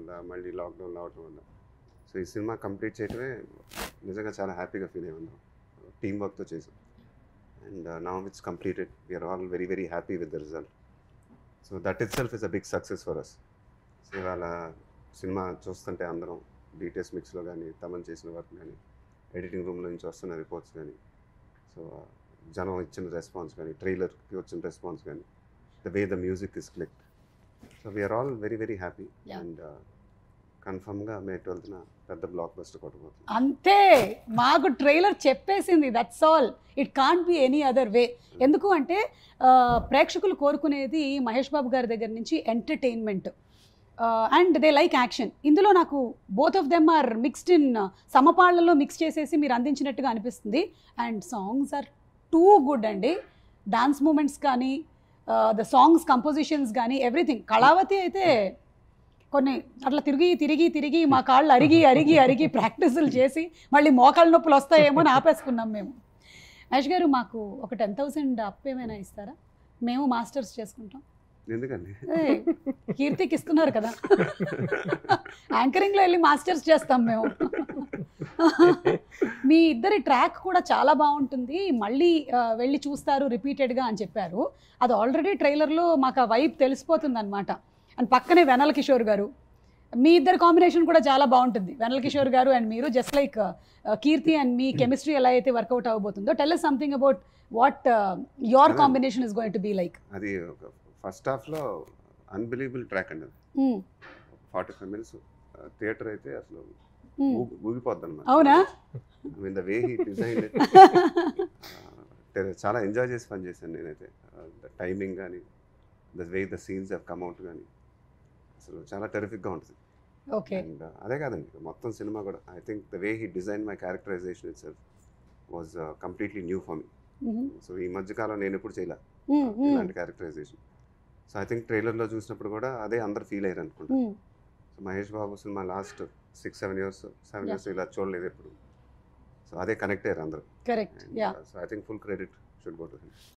వల్ల మళ్ళీ లాక్డౌన్ రావడం వల్ల సో ఈ సినిమా కంప్లీట్ చేయడమే నిజంగా చాలా హ్యాపీగా ఫీల్ అయ్యి ఉన్నాం టీమ్ వర్క్తో చేసాం and now it's completed we're all very very happy with the result so that itself is a big success for us so ఇవాళ సినిమా చూస్తుంటే అందరం డీటెయిల్స్ మిక్స్లో కానీ తమన్ చేసిన వర్క్ కానీ ఎడిటింగ్ రూమ్లో నుంచి వస్తున్న రిపోర్ట్స్ కానీ సో జనం ఇచ్చిన రెస్పాన్స్ కానీ ట్రైలర్కి వచ్చిన రెస్పాన్స్ కానీ the way the music is clicked so we're all very very happy Yeah. And కన్ఫర్మ్గా మే ట్వెల్త్న పెద్ద బ్లాక్ బస్టర్ కొట్టబోతుంది అంతే మాకు ట్రైలర్ చెప్పేసింది that's all it can't be any other way ఎందుకు అంటే ఆ, ప్రేక్షకులు కోరుకునేది మహేష్ బాబు గారి దగ్గర నుంచి entertainment and they like action ఇందులో నాకు both of them are mixed in సమపాళ్లలో మిక్స్ చేసేసి మీరు అందించినట్టుగా అనిపిస్తుంది and songs are too good అండి డాన్స్ మూమెంట్స్ కానీ ద సాంగ్స్ కంపోజిషన్స్ కానీ ఎవ్రీథింగ్ కళావతి అయితే కొన్ని అట్లా తిరిగి తిరిగి తిరిగి మా కాళ్ళు అరిగి అరిగి అరిగి ప్రాక్టీసులు చేసి మళ్ళీ మోకాళ్ళ నొప్పులు వస్తాయేమో అని ఆపేసుకున్నాం మేము మహేష్ గారు మాకు ఒక టెన్ థౌసండ్ అప్ ఏమైనా ఇస్తారా మేము మాస్టర్స్ చేసుకుంటాం ఎందుకండి ఏయ్, కీర్తికి ఇస్తున్నారు కదా యాంకరింగ్లో వెళ్ళి మాస్టర్స్ చేస్తాం మేము మీ ఇద్దరి ట్రాక్ కూడా చాలా బాగుంటుంది మళ్ళీ ఆ, వెళ్ళి చూస్తారు రిపీటెడ్గా అని చెప్పారు అది ఆల్రెడీ ట్రైలర్లో మాకు ఆ వైబ్ తెలిసిపోతుంది అనమాట అండ్ పక్కనే వెనల్ కిషోర్ గారు మీ ఇద్దరు కాంబినేషన్ కూడా చాలా బాగుంటుంది వెనల్ కిషోర్ గారు అండ్ మీరు జస్ట్ లైక్ కీర్తి అండ్ మీ కెమిస్ట్రీ ఎలా అయితే వర్కౌట్ అవ్వబోతుందో tell something about what your అదే. Combination is going to be like అది ఒక ఫస్ట్ హాఫ్లో అన్బిలీవబుల్ ట్రాక్ అండి అది ఫార్టీ ఫైవ్ మినిట్స్ థియేటర్ అయితే అసలు ఊగి- ఊగిపోద్ది అనమాట అవునా? Mean the way he design చాలా ఎంజాయ్ చేసి పని చేశాను నేనైతే ద టైమింగ్ కానీ the way the scenes have come out కానీ అసలు చాలా టెరిఫిక్గా ఉంటుంది ఓకే అండ్ అదే కాదండి మొత్తం సినిమా కూడా I think the way he design my characterization itself was completely new for me so ఈ మధ్యకాలం నేను ఎప్పుడు చేయలే ఇలాంటి క్యారెక్టరైజేషన్ సో ఐ థింక్ ట్రైలర్లో చూసినప్పుడు కూడా అదే అందరు ఫీల్ అయ్యారు అనుకుంటా so Mahesh Babu cinema last six seven years seven Yeah. Years ఇలా చూడలేదు ఎప్పుడు సో అదే కనెక్ట్ అయ్యారు అందరూ correct yeah so I think full credit should go to him